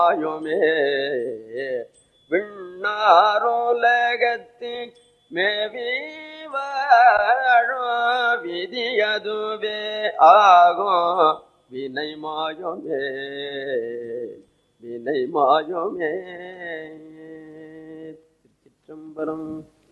ஆயுமே விண்ணாரோலகத்தின் மேவி வாழும் விதியதுவே ஆகும் வினை மாயுமே வினை மாயுமே திருச்சிற்றம்பலம்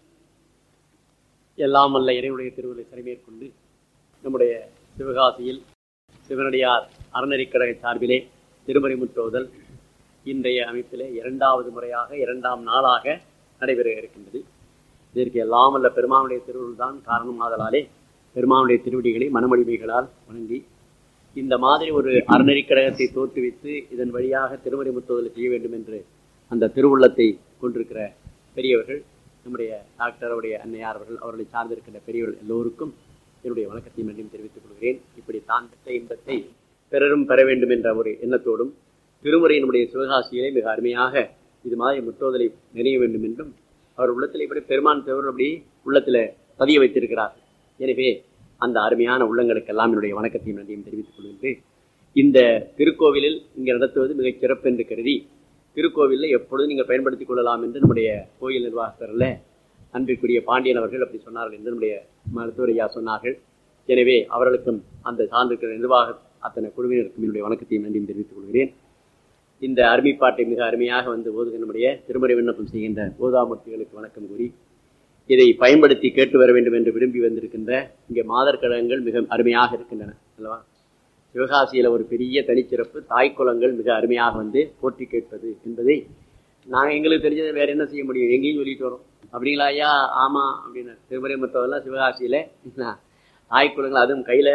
எல்லாம் அல்ல இறைவனுடைய திருவிழை சிறைமேற்கொண்டு நம்முடைய சிவகாசியில் சிவனடியார் அறநெறிக்கழக சார்பிலே திருமறை முற்றோதல் இன்றைய அமைப்பிலே இரண்டாவது முறையாக இரண்டாம் நாளாக நடைபெற இருக்கின்றது இதற்கு எல்லாம் அல்ல பெருமானுடைய திருவுள் தான் காரணமாதலாலே பெருமானுடைய திருவடிகளை மனமொழிமைகளால் வணங்கி இந்த மாதிரி ஒரு அறநெறிக்கழகத்தை தோற்றுவித்து இதன் வழியாக திருமறை முற்றோதலை செய்ய வேண்டும் என்று அந்த திருவுள்ளத்தை கொண்டிருக்கிற பெரியவர்கள் நம்முடைய டாக்டர் அவருடைய அன்னையார் அவர்கள் அவர்களை சார்ந்திருக்கின்ற பெரியவர்கள் எல்லோருக்கும் என்னுடைய வணக்கத்தையும் நன்றியும் தெரிவித்துக் கொள்கிறேன் இப்படி தான் பெற்ற இன்பத்தை பிறரும் பெற வேண்டும் என்ற ஒரு எண்ணத்தோடும் திருமுறை நம்முடைய சிவகாசியிலே மிக அருமையாக இது மாதிரி முற்றோதலை நினைய வேண்டும் என்றும் அவர் உள்ளத்தில் இப்படி பெருமான் தேவர் அப்படி உள்ளத்தில் பதிய வைத்திருக்கிறார் எனவே அந்த அருமையான உள்ளங்களுக்கெல்லாம் என்னுடைய வணக்கத்தையும் நன்றியும் தெரிவித்துக் கொள்கின்றேன் இந்த திருக்கோவிலில் இங்கே நடத்துவது மிகச் சிறப்பு என்று கருதி திருக்கோவிலில் எப்பொழுதும் நீங்கள் பயன்படுத்திக் கொள்ளலாம் என்று நம்முடைய கோயில் நிர்வாகத்தில் அன்பிற்குரிய பாண்டியன் அவர்கள் அப்படி சொன்னார்கள் என்று நம்முடைய மருத்துவர் ஐயா சொன்னார்கள் எனவே அவர்களுக்கும் அந்த சார்ந்திருக்கிற நிர்வாக அத்தனை குழுவினருக்கும் என்னுடைய வணக்கத்தையும் நன்றியும் தெரிவித்துக் கொள்கிறேன் இந்த அருமைப்பாட்டை மிக அருமையாக வந்து ஓதுகிற நம்முடைய திருமறை விண்ணப்பம் செய்கின்ற ஓதாமூர்த்திகளுக்கு வணக்கம் கூறி இதை பயன்படுத்தி கேட்டு வர வேண்டும் என்று விரும்பி வந்திருக்கின்ற இங்கே மாதர் கழகங்கள் மிக அருமையாக இருக்கின்றன அல்லவா சிவகாசியில் ஒரு பெரிய தனிச்சிறப்பு தாய்க்குளங்கள் மிக அருமையாக வந்து போற்றி கேட்பது என்பதை நாங்கள் எங்களுக்கு தெரிஞ்சதை வேற என்ன செய்ய முடியும் எங்கேயும் சொல்லிட்டு வரோம் அப்படிங்களா ஐயா ஆமாம் அப்படின்னு திருமறை மற்றவெல்லாம் சிவகாசியில் தாய்க்குளங்கள் அதுவும் கையில்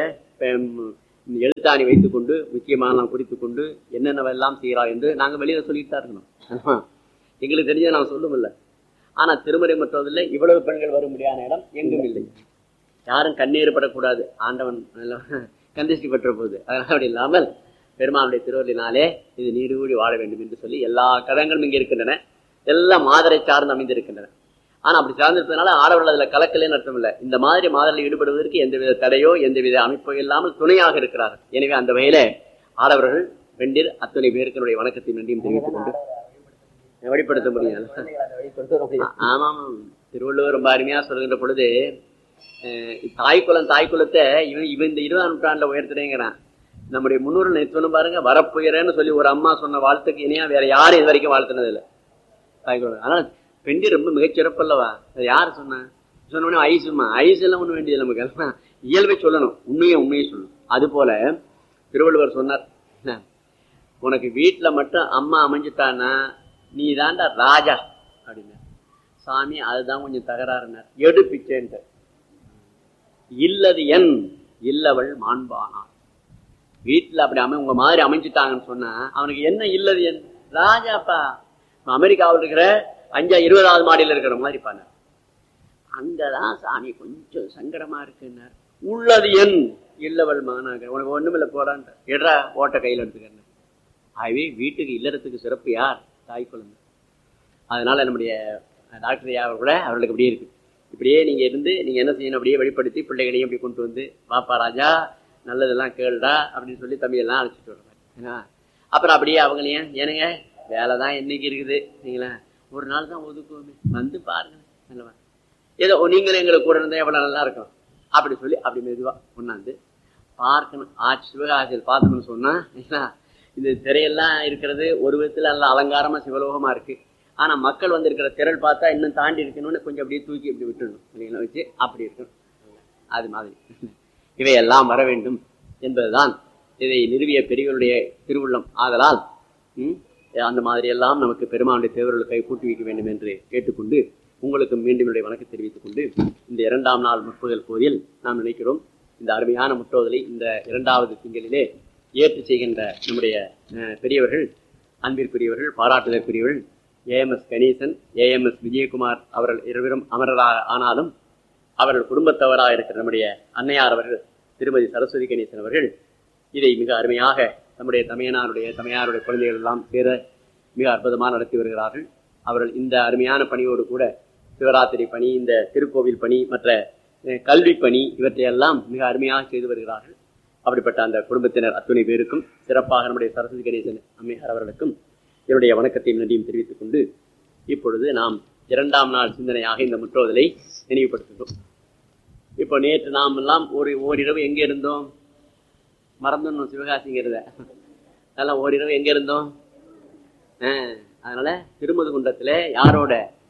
எழுத்தாணி வைத்துக்கொண்டு முக்கியமாக நாம் குறித்து கொண்டு என்னென்னவெல்லாம் செய்கிறார் என்று நாங்கள் வெளியில் சொல்லிட்டு தான் இருக்கணும் எங்களுக்கு தெரிஞ்சதை நான் சொல்லுமில்ல ஆனால் திருமறை மற்றதில் இவ்வளவு பெண்கள் வர முடியாத இடம் எங்கும் இல்லை யாரும் கண்ணீர் படக்கூடாது ஆண்டவன் கந்திஷ்டி பெற்ற போது அதனால் அப்படி இல்லாமல் பெருமானுடைய திருவள்ளினாலே இது நீடூடி வாழ வேண்டும் என்று சொல்லி எல்லா கதங்களும் இங்கே இருக்கின்றன எல்லாம் மாதரை சார்ந்து அமைந்திருக்கின்றன ஆனால் அப்படி சார்ந்திருப்பதனால ஆடவர்கள் அதில் கலக்கலேன்னு அர்த்தம் இல்லை இந்த மாதிரி மாதரில் ஈடுபடுவதற்கு எந்தவித தடையோ எந்தவித அமைப்போ இல்லாமல் துணையாக இருக்கிறார்கள் எனவே அந்த வகையில ஆடவர்கள் பெண்டிர் அத்தனை பேருக்கு என்னுடைய வணக்கத்தை நன்றியும் தெரிவித்துக் கொண்டு வெளிப்படுத்த முடியும் ஆமாம் திருவள்ளுவர் ரொம்ப அருமையா சொல்கின்ற பொழுது தாய்க்குளம் தாய்க்குளத்தை இவன் இவன் இந்த இருபதாம் நூற்றாண்டுல உயர்த்துறேங்கிறான் நம்முடைய முன்னூறு சொன்ன பாருங்க வரப்புயரன்னு சொல்லி ஒரு அம்மா சொன்ன வாழ்த்துக்கு இனியா வேற யாரும் இது வரைக்கும் வாழ்த்துனது இல்லை தாய்க்குளம் அதனால பெண்டி ரொம்ப மிகச்சிறப்பல்லவா அது யார் சொன்ன சொன்ன ஐசுமா ஐஸ் எல்லாம் ஒண்ணு வேண்டியது நமக்கு இயல்பை சொல்லணும் உண்மையை உண்மையை சொல்லணும் அது போல திருவள்ளுவர் சொன்னார் உனக்கு வீட்டுல மட்டும் அம்மா அமைஞ்சுட்டான்னா நீ தாண்டா ராஜா அப்படின்னு சாமி அதுதான் கொஞ்சம் தகராறுனார் எடு பிச்சைன்ட்டு இல்லது என் இல்லவள் மாண்பானார் வீட்டுல அப்படி அமை உங்க மாதிரி அமைஞ்சிட்டாங்கன்னு சொன்னா அவனுக்கு என்ன இல்லது என் ராஜாப்பா அமெரிக்காவில் இருக்கிற அஞ்சா இருபதாவது மாடியில் இருக்கிற மாதிரி பாரு அங்கதான் சாமி கொஞ்சம் சங்கடமா இருக்குன்னார் உள்ளது என் இல்லவள் மகனாக உனக்கு ஒண்ணுமில்ல போடான்ட்டு எட்ரா ஓட்ட கையில் எடுத்துக்கிறேன் ஆகவே வீட்டுக்கு இல்லறத்துக்கு சிறப்பு யார் தாய் குழந்தை அதனால நம்முடைய டாக்டர் ஐயா கூட அவர்களுக்கு அப்படியே இருக்கு இப்படியே நீங்க இருந்து நீங்க என்ன செய்யணும் அப்படியே வெளிப்படுத்தி பிள்ளைகளையும் அப்படி கொண்டு வந்து பாப்பா ராஜா நல்லதெல்லாம் கேளுடா அப்படின்னு சொல்லி தம்பியெல்லாம் அழைச்சிட்டு வருவாங்க அப்புறம் அப்படியே அவங்களையும் ஏனுங்க வேலை தான் என்னைக்கு இருக்குது நீங்களா ஒரு நாள் தான் ஒதுக்குவோமே வந்து பாருங்க நல்லவா ஏதோ நீங்களும் எங்களுக்கு கூட இருந்தால் எவ்வளோ நல்லா இருக்கும் அப்படி சொல்லி அப்படி மெதுவாக கொண்டாந்து பார்க்கணும் ஆட்சி சிவகாசியில் பார்க்கணும்னு சொன்னால் இந்த திரையெல்லாம் இருக்கிறது ஒரு விதத்தில் நல்ல அலங்காரமாக சிவலோகமாக இருக்குது ஆனால் மக்கள் வந்து இருக்கிற திரள் பார்த்தா இன்னும் தாண்டி இருக்கணும்னு கொஞ்சம் அப்படியே தூக்கி அப்படி விட்டுடணும் இல்லைங்களா வச்சு அப்படி இருக்கணும் அது மாதிரி இவையெல்லாம் வர வேண்டும் என்பதுதான் இதை நிறுவிய பெரியவருடைய திருவுள்ளம் ஆதலால் அந்த மாதிரி எல்லாம் நமக்கு பெருமானுடைய தேவர்களுக்கு கை கூட்டி வைக்க வேண்டும் என்று கேட்டுக்கொண்டு உங்களுக்கு மீண்டும் என்னுடைய வணக்கம் தெரிவித்துக் கொண்டு இந்த இரண்டாம் நாள் முற்பகல் போதில் நாம் நினைக்கிறோம் இந்த அருமையான முற்றோதலை இந்த இரண்டாவது திங்களிலே ஏற்று செய்கின்ற நம்முடைய பெரியவர்கள் அன்பிற்குரியவர்கள் பாராட்டுதற்குரியவர்கள் ஏஎம்எஸ் கணேசன் ஏஎம்எஸ் விஜயகுமார் அவர்கள் இருவரும் அமரராக ஆனாலும் அவர்கள் குடும்பத்தவராக இருக்கிற நம்முடைய அன்னையார் அவர்கள் திருமதி சரஸ்வதி கணேசன் அவர்கள் இதை மிக அருமையாக நம்முடைய தமையனாருடைய தமையாருடைய குழந்தைகள் எல்லாம் சேர மிக அற்புதமாக நடத்தி வருகிறார்கள் அவர்கள் இந்த அருமையான பணியோடு கூட சிவராத்திரி பணி இந்த திருக்கோவில் பணி மற்ற கல்வி பணி இவற்றையெல்லாம் மிக அருமையாக செய்து வருகிறார்கள் அப்படிப்பட்ட அந்த குடும்பத்தினர் அத்துணை பேருக்கும் சிறப்பாக நம்முடைய சரஸ்வதி கணேசன் அம்மையார் அவர்களுக்கும் என்னுடைய வணக்கத்தையும் நன்றியும் தெரிவித்துக் கொண்டு இப்பொழுது நாம் இரண்டாம் நாள் சிந்தனையாக இந்த முற்றோதலை நினைவுபடுத்துகிறோம் இப்போ நேற்று நாம் எல்லாம் ஒரு ஓரிரவு எங்கே இருந்தோம் மறந்துடணும் சிவகாசிங்கிறத அதெல்லாம் ஓரிரவு எங்கே இருந்தோம் ஆ, அதனால திருமதுகுண்டத்தில் யாரோட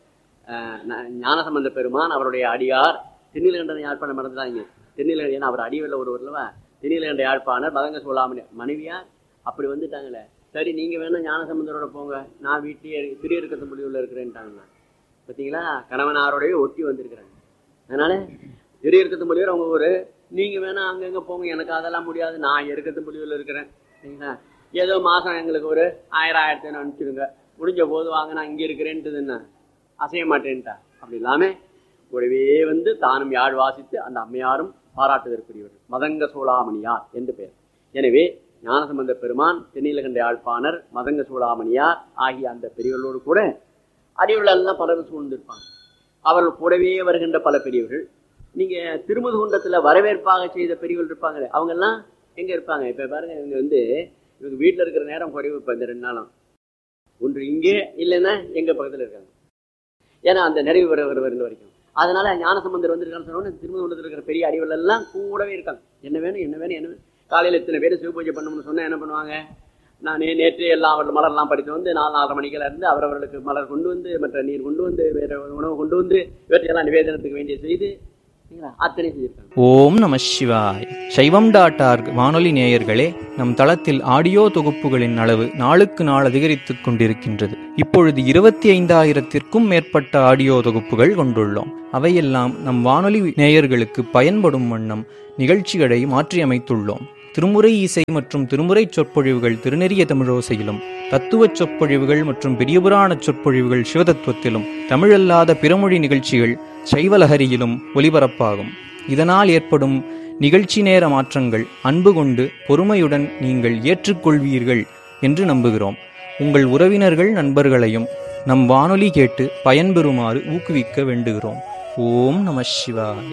ஆஹ், ந- ஞானசம்பந்த பெருமான் அவருடைய அடியார் திருநீலகண்டன் யாழ்ப்பாணம் மறந்துடாங்க திருநீலகண்டன் ஏன்னா அவர் அடிவில் ஒருவர்லவா திருநீலகண்ட யாழ்ப்பாணர் மதங்க சோழாமணி மனைவியார் அப்படி வந்துட்டாங்களே சரி நீங்கள் வேணா ஞானசம்பந்தரோட போங்க நான் வீட்லேயே சிறிய இருக்கத்த முடிவில் இருக்கிறேன்ட்டாங்கண்ணா பார்த்தீங்களா கணவனாரோடய ஒட்டி வந்திருக்கிறாங்க அதனால சிறிய இருக்கத்து முடிவில் அவங்க ஒரு நீங்கள் வேணா அங்கங்கே போங்க எனக்கு அதெல்லாம் முடியாது நான் இருக்கத்து முடிவில் இருக்கிறேன் சரிங்களா ஏதோ மாதம் எங்களுக்கு ஒரு ஆயிரம் ஆயிரத்தி ஐநூறு அனுப்பிச்சிடுங்க முடிஞ்ச போது வாங்க நான் இங்கே இருக்கிறேன்ட்டு என்ன அசைய மாட்டேன்ட்டா அப்படி இல்லாம கூடவே வந்து தானும் யாழ் வாசித்து அந்த அம்மையாரும் பாராட்டுதற்குரியவர் மதங்க சோழாமணியார் என்று பெயர் எனவே ஞானசம்பந்த பெருமான் தென்னிலகண்ட யாழ்ப்பாணர் மதங்க சூடாமணியார் ஆகிய அந்த பெரியவர்களோடு கூட அறிவுள்ளெல்லாம் பலரும் சூழ்ந்திருப்பாங்க அவர்கள் கூடவே வருகின்ற பல பெரியவர்கள் நீங்க திருமுதுகுண்டத்துல வரவேற்பாக செய்த பெரியவர்கள் இருப்பாங்களே அவங்க எல்லாம் எங்க இருப்பாங்க இப்ப பாருங்க இவங்க வந்து இவங்க வீட்டுல இருக்கிற நேரம் குறைவு இப்ப இந்த ரெண்டு நாளும் ஒன்று இங்கே இல்லைன்னா எங்க பக்கத்துல இருக்காங்க ஏன்னா அந்த நிறைவு வர வர வருகிற வரைக்கும் அதனால ஞானசம்பந்தர் வந்திருக்கான்னு சொன்னோன்னு திருமுகத்தில் இருக்கிற பெரிய அறிவுகள் எல்லாம் கூடவே இருக்காங்க என்ன வேணும் என்ன வேணும் என்ன வேணும் காலையில் இத்தனை பேர் சிவபூஜை பண்ணணும்னு சொன்னா என்ன பண்ணுவாங்க நான் நே நேற்று எல்லாம் அவர்கள் மலர்லாம் படித்து வந்து நாலு நாலரை மணிக்கெல்லாம் இருந்து அவரவர்களுக்கு மலர் கொண்டு வந்து மற்ற நீர் கொண்டு வந்து வேற உணவு கொண்டு வந்து இவற்றையெல்லாம் நிவேதனத்துக்கு வேண்டிய செய்து சரிங்களா? அத்தனை செஞ்சிருக்காங்க ஓம் நம சிவாய் சைவம் டாட் ஆர்க் வானொலி நேயர்களே நம் தளத்தில் ஆடியோ தொகுப்புகளின் அளவு நாளுக்கு நாள் அதிகரித்துக் கொண்டிருக்கின்றது இப்பொழுது இருபத்தி ஐந்தாயிரத்திற்கும் மேற்பட்ட ஆடியோ தொகுப்புகள் கொண்டுள்ளோம் அவையெல்லாம் நம் வானொலி நேயர்களுக்கு பயன்படும் வண்ணம் நிகழ்ச்சிகளை மாற்றியமைத்துள்ளோம் திருமுறை இசை மற்றும் திருமுறை சொற்பொழிவுகள் திருநெறிய தமிழோசையிலும் தத்துவச் சொற்பொழிவுகள் மற்றும் பெரியபுராண சொற்பொழிவுகள் சிவதத்துவத்திலும் தமிழல்லாத பிறமொழி நிகழ்ச்சிகள் சைவலஹரியிலும் ஒலிபரப்பாகும் இதனால் ஏற்படும் நிகழ்ச்சி நேர மாற்றங்கள் அன்பு கொண்டு பொறுமையுடன் நீங்கள் ஏற்றுக்கொள்வீர்கள் என்று நம்புகிறோம் உங்கள் உறவினர்கள் நண்பர்களையும் நம் வானொலி கேட்டு பயன்பெறுமாறு ஊக்குவிக்க வேண்டுகிறோம் ஓம் நம சிவாய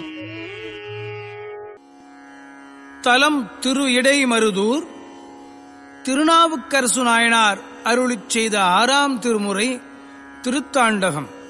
தலம் திரு இடைமருதூர் திருநாவுக்கரசு நாயனார் அருளிச் செய்த ஆறாம் திருமுறை திருத்தாண்டகம்